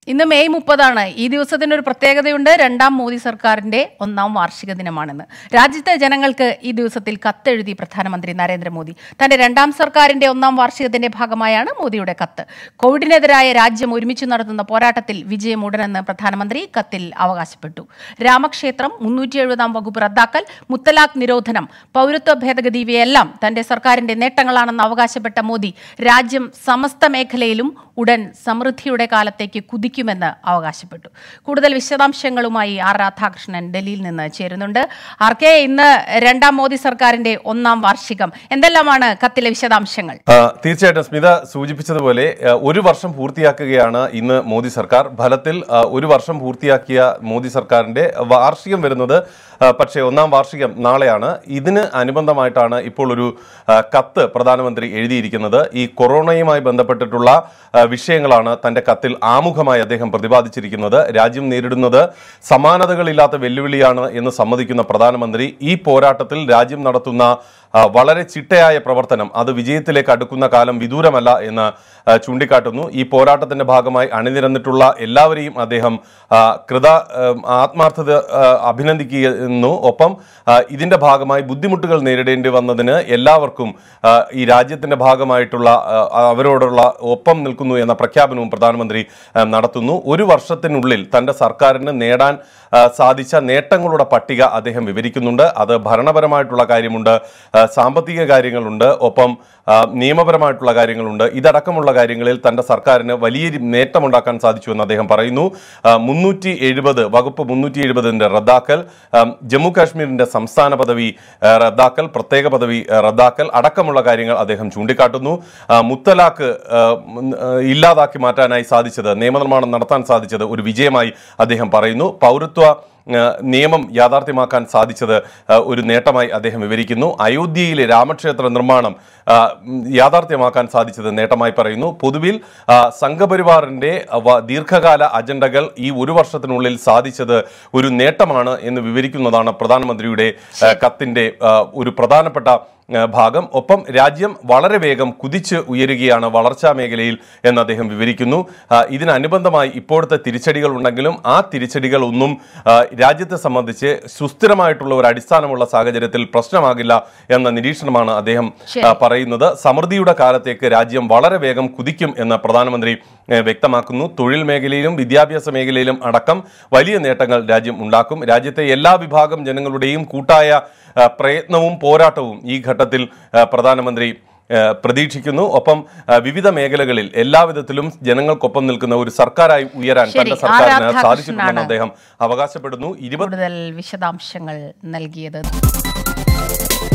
ഇന്ന് മെയ് മുപ്പതാണ് ഈ ദിവസത്തിന് ഒരു പ്രത്യേകതയുണ്ട് രണ്ടാം മോദി സർക്കാരിന്റെ ഒന്നാം വാർഷിക ദിനമാണെന്ന് രാജ്യത്തെ ജനങ്ങൾക്ക് ഈ ദിവസത്തിൽ കത്തെഴുതി പ്രധാനമന്ത്രി നരേന്ദ്രമോദി തന്റെ രണ്ടാം സർക്കാരിന്റെ ഒന്നാം വാർഷികത്തിന്റെ ഭാഗമായാണ് മോദിയുടെ കത്ത് കോവിഡിനെതിരായ രാജ്യം ഒരുമിച്ച് നടത്തുന്ന പോരാട്ടത്തിൽ വിജയം ഉടനെന്ന് പ്രധാനമന്ത്രി കത്തിൽ അവകാശപ്പെട്ടു രാമക്ഷേത്രം മുന്നൂറ്റി എഴുപതാം വകുപ്പ് റദ്ദാക്കൽ മുത്തലാഖ് നിരോധനം പൗരത്വ ഭേദഗതി ഇവയെല്ലാം തന്റെ സർക്കാരിന്റെ നേട്ടങ്ങളാണെന്ന് അവകാശപ്പെട്ട മോദി രാജ്യം സമസ്ത മേഖലയിലും ഉടൻ സമൃദ്ധിയുടെ കാലത്തേക്ക് കുതിക്കുമെന്ന് അവകാശപ്പെട്ടു കൂടുതൽ വിശദാംശങ്ങളുമായി ആർ രാധാകൃഷ്ണൻ ഡൽഹിയിൽ നിന്ന് ചേരുന്നുണ്ട് ആർ കെ ഇന്ന് രണ്ടാം മോദി സർക്കാരിന്റെ ഒന്നാം വാർഷികം എന്തെല്ലാമാണ് കത്തിലെ വിശദാംശങ്ങൾ ആ, തീർച്ചയായിട്ടും സ്മിത സൂചിപ്പിച്ചതുപോലെ ആ, ഒരു വർഷം പൂർത്തിയാക്കുകയാണ് ഇന്ന് മോദി സർക്കാർ ഫലത്തിൽ ആ, ഒരു വർഷം പൂർത്തിയാക്കിയ മോദി സർക്കാരിന്റെ വാർഷികം വരുന്നത് ആ, പക്ഷേ ഒന്നാം വാർഷികം നാളെയാണ് ഇതിന് അനുബന്ധമായിട്ടാണ് ഇപ്പോൾ ഒരു ആ, കത്ത് പ്രധാനമന്ത്രി എഴുതിയിരിക്കുന്നത് ഈ കൊറോണയുമായി ബന്ധപ്പെട്ടിട്ടുള്ള ആ, വിഷയങ്ങളാണ് തന്റെ കത്തിൽ ആമുഖമായി അദ്ദേഹം പ്രതിപാദിച്ചിരിക്കുന്നത് രാജ്യം നേരിടുന്നത് സമാനതകളില്ലാത്ത വെല്ലുവിളിയാണ് എന്ന് സമ്മതിക്കുന്ന പ്രധാനമന്ത്രി ഈ പോരാട്ടത്തിൽ രാജ്യം നടത്തുന്ന ആ, വളരെ ചിട്ടയായ പ്രവർത്തനം അത് വിജയത്തിലേക്ക് അടുക്കുന്ന കാലം വിദൂരമല്ല എന്ന് ആ, ചൂണ്ടിക്കാട്ടുന്നു ഈ പോരാട്ടത്തിന്റെ ഭാഗമായി അണിനിരന്നിട്ടുള്ള എല്ലാവരെയും അദ്ദേഹം ആ, കൃത ആ, ആത്മാർത്ഥത ആ, അഭിനന്ദിക്കുന്നു ഒപ്പം ആ, ഇതിന്റെ ഭാഗമായി ബുദ്ധിമുട്ടുകൾ നേരിടേണ്ടി വന്നതിന് എല്ലാവർക്കും ആ, ഈ രാജ്യത്തിന്റെ ഭാഗമായിട്ടുള്ള ആ, അവരോടുള്ള ഒപ്പം നിൽക്കുന്നു എന്ന പ്രഖ്യാപനവും പ്രധാനമന്ത്രി ആ, നടത്തുന്നു ഒരു വർഷത്തിനുള്ളിൽ തന്റെ സർക്കാരിന് നേടാൻ ആ, സാധിച്ച നേട്ടങ്ങളുടെ പട്ടിക അദ്ദേഹം വിവരിക്കുന്നുണ്ട് അത് ഭരണപരമായിട്ടുള്ള കാര്യമുണ്ട് ആ, സാമ്പത്തിക കാര്യങ്ങളുണ്ട് ഒപ്പം ആ, നിയമപരമായിട്ടുള്ള കാര്യങ്ങളുണ്ട് ഇതടക്കമുള്ള കാര്യങ്ങളിൽ തന്റെ സർക്കാരിന് വലിയ രി- നേട്ടമുണ്ടാക്കാൻ സാധിച്ചു എന്ന് അദ്ദേഹം പറയുന്നു മുന്നൂറ്റി എഴുപത് വകുപ്പ് മുന്നൂറ്റി എഴുപതിന്റെ റദ്ദാക്കൽ ആ, ജമ്മു കാശ്മീരിന്റെ സംസ്ഥാന പദവി ആ, റദ്ദാക്കൽ പ്രത്യേക പദവി ആ, റദ്ദാക്കൽ അടക്കമുള്ള കാര്യങ്ങൾ അദ്ദേഹം ചൂണ്ടിക്കാട്ടുന്നു ആ, മുത്തലാഖ് ആ, ഉം, ആ, ഇല്ലാതാക്കി മാറ്റാനായി സാധിച്ചത് നിയമനിർമ്മാണം നടത്താൻ സാധിച്ചത് ഒരു വിജയമായി അദ്ദേഹം പറയുന്നു പൗരത്വ ആ, നിയമം യാഥാർത്ഥ്യമാക്കാൻ സാധിച്ചത് ആ, ഒരു നേട്ടമായി അദ്ദേഹം വിവരിക്കുന്നു അയോധ്യയിലെ രാമക്ഷേത്ര നിർമ്മാണം ആ, ഉം, യാഥാർത്ഥ്യമാക്കാൻ സാധിച്ചത് നേട്ടമായി പറയുന്നു പൊതുവിൽ ആ, സംഘപരിവാറിന്റെ വ- ദീർഘകാല അജണ്ടകൾ ഈ ഒരു വർഷത്തിനുള്ളിൽ സാധിച്ചത് ഒരു നേട്ടമാണ് എന്ന് വിവരിക്കുന്നതാണ് പ്രധാനമന്ത്രിയുടെ ആ, കത്തിന്റെ ആ, ഒരു പ്രധാനപ്പെട്ട ആ, ഭാഗം ഒപ്പം രാജ്യം വളരെ വേഗം കുതിച്ച് ഉയരുകയാണ് വളർച്ചാ മേഖലയിൽ എന്ന് അദ്ദേഹം വിവരിക്കുന്നു ആ, ഇതിനനുബന്ധമായി ഇപ്പോഴത്തെ തിരിച്ചടികൾ ഉണ്ടെങ്കിലും ആ തിരിച്ചടികൾ ഒന്നും ആ, രാജ്യത്തെ സംബന്ധിച്ച് സുസ്ഥിരമായിട്ടുള്ള ഒരു അടിസ്ഥാനമുള്ള സാഹചര്യത്തിൽ പ്രശ്നമാകില്ല എന്ന നിരീക്ഷണമാണ് അദ്ദേഹം ആ, പറയുന്നത് സമൃദ്ധിയുടെ കാലത്തേക്ക് രാജ്യം വളരെ വേഗം കുതിക്കും എന്ന് പ്രധാനമന്ത്രി ഏ, വ്യക്തമാക്കുന്നു തൊഴിൽ മേഖലയിലും വിദ്യാഭ്യാസ മേഖലയിലും അടക്കം വലിയ നേട്ടങ്ങൾ രാജ്യം ഉണ്ടാക്കും രാജ്യത്തെ എല്ലാ വിഭാഗം ജനങ്ങളുടെയും കൂട്ടായ ആ, പ്രയത്നവും പോരാട്ടവും ഈ ഘട്ടത്തിൽ ആ, പ്രധാനമന്ത്രി ആ, പ്രതീക്ഷിക്കുന്നു ഒപ്പം ആ, വിവിധ മേഖലകളിൽ എല്ലാവിധത്തിലും ജനങ്ങൾക്കൊപ്പം നിൽക്കുന്ന ഒരു സർക്കാരായി ഉയരാൻ ശരി, തന്റെ സർക്കാരിന് ആരാധാകൃഷ്ണനാണ്. സാധിച്ചിട്ടുണ്ടെന്ന് അദ്ദേഹം അവകാശപ്പെടുന്നു ഇരുപത് കൂടുതൽ വിശദാംശങ്ങൾ നൽകിയത്